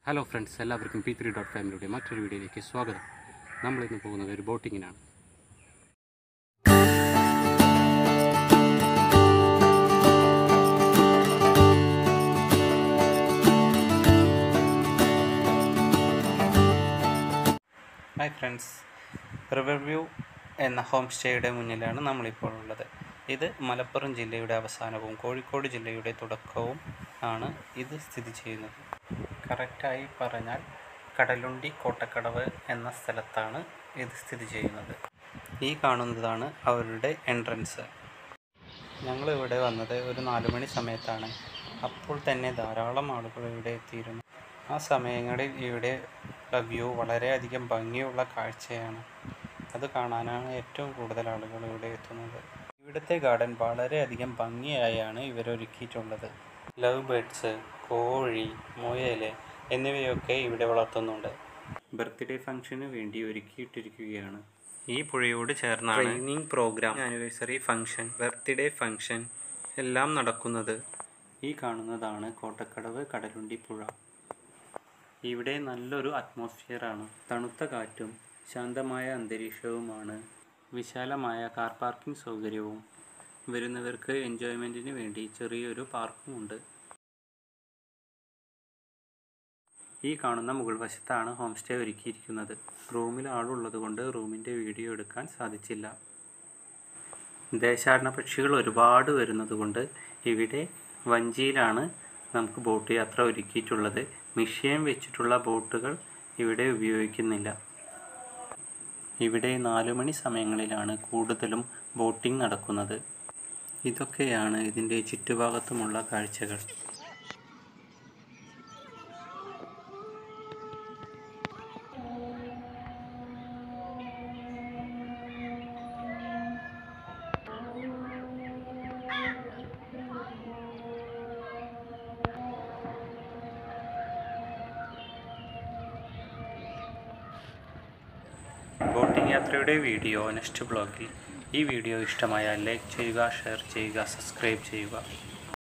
hello friends എല്ലാവർക്കും P three dot ഫാമിലിയുടെ മറ്റൊരു വീഡിയോയിലേക്ക് സ്വാഗതം നമ്മളിന്ന് പോകുന്നത് ഒരു ബോട്ടിങ്ങിനാണ് ഹായ് ഫ്രണ്ട്സ് റിവർ വ്യൂ എന്ന ഹോം സ്റ്റേയുടെ മുന്നിലാണ് നമ്മളിപ്പോൾ ഉള്ളത് ഇത് മലപ്പുറം ജില്ലയുടെ അവസാനവും കോഴിക്കോട് ജില്ലയുടെ തുടക്കവും ആണ് ഇത് സ്ഥിതി ചെയ്യുന്നത് കറക്റ്റായി പറഞ്ഞാൽ കടലുണ്ടി കോട്ടക്കടവ് എന്ന സ്ഥലത്താണ് ഇത് സ്ഥിതി ചെയ്യുന്നത് ഈ കാണുന്നതാണ് അവരുടെ എൻട്രൻസ് ഞങ്ങൾ ഇവിടെ വന്നത് ഒരു നാല് മണി സമയത്താണ് അപ്പോൾ തന്നെ ധാരാളം ആളുകൾ ഇവിടെ എത്തിയിരുന്നു ആ സമയങ്ങളിൽ ഇവിടെ വ്യൂ വളരെയധികം ഭംഗിയുള്ള കാഴ്ചയാണ് അത് കാണാനാണ് ഏറ്റവും കൂടുതൽ ആളുകൾ ഇവിടെ എത്തുന്നത് ഇവിടുത്തെ ഗാർഡൻ വളരെയധികം ഭംഗിയായാണ് ഇവരൊരുക്കിയിട്ടുള്ളത് ലവ് ബേഡ്സ് കോഴി മുയൽ എന്നിവയൊക്കെ ഇവിടെ വളർത്തുന്നുണ്ട് ബർത്ത്ഡേ ഫംഗ്ഷന് വേണ്ടി ഒരുക്കിയിട്ടിരിക്കുകയാണ് ഈ പുഴയോട് ചേർന്നാണ് training programme anniversary function birthday function എല്ലാം നടക്കുന്നത് ഈ കാണുന്നതാണ് കോട്ടക്കടവ് കടലുണ്ടി പുഴ ഇവിടെ നല്ലൊരു അറ്റ്മോസ്ഫിയറാണ് തണുത്ത കാറ്റും ശാന്തമായ അന്തരീക്ഷവുമാണ് വിശാലമായ കാർ പാർക്കിംഗ് സൗകര്യവും വരുന്നവർക്ക് എൻജോയ്മെൻറ്റിന് വേണ്ടി ചെറിയൊരു പാർക്കും ഉണ്ട് ഈ കാണുന്ന മുകൾ വശത്താണ് ഹോം സ്റ്റേ ഒരുക്കിയിരിക്കുന്നത് റൂമിൽ ആളുള്ളത് കൊണ്ട് റൂമിൻ്റെ വീഡിയോ എടുക്കാൻ സാധിച്ചില്ല ദേശാടന പക്ഷികൾ ഒരുപാട് വരുന്നത് കൊണ്ട് ഇവിടെ വഞ്ചിയിലാണ് നമുക്ക് ബോട്ട് യാത്ര ഒരുക്കിയിട്ടുള്ളത് മിഷ്യൻ വെച്ചിട്ടുള്ള ബോട്ടുകൾ ഇവിടെ ഉപയോഗിക്കുന്നില്ല ഇവിടെ നാലു മണി സമയങ്ങളിലാണ് കൂടുതലും ബോട്ടിംഗ് നടക്കുന്നത് ഇതൊക്കെയാണ് ഇതിൻ്റെ ചുറ്റുഭാഗത്തുമുള്ള കാഴ്ചകൾ ബോട്ടിംഗ് യാത്രയുടെ വീഡിയോ നെക്സ്റ്റ് ബ്ലോഗിൽ ഈ വീഡിയോ ഇഷ്ടമായാൽ ലൈക്ക് ചെയ്യുക ഷെയർ ചെയ്യുക സബ്സ്ക്രൈബ് ചെയ്യുക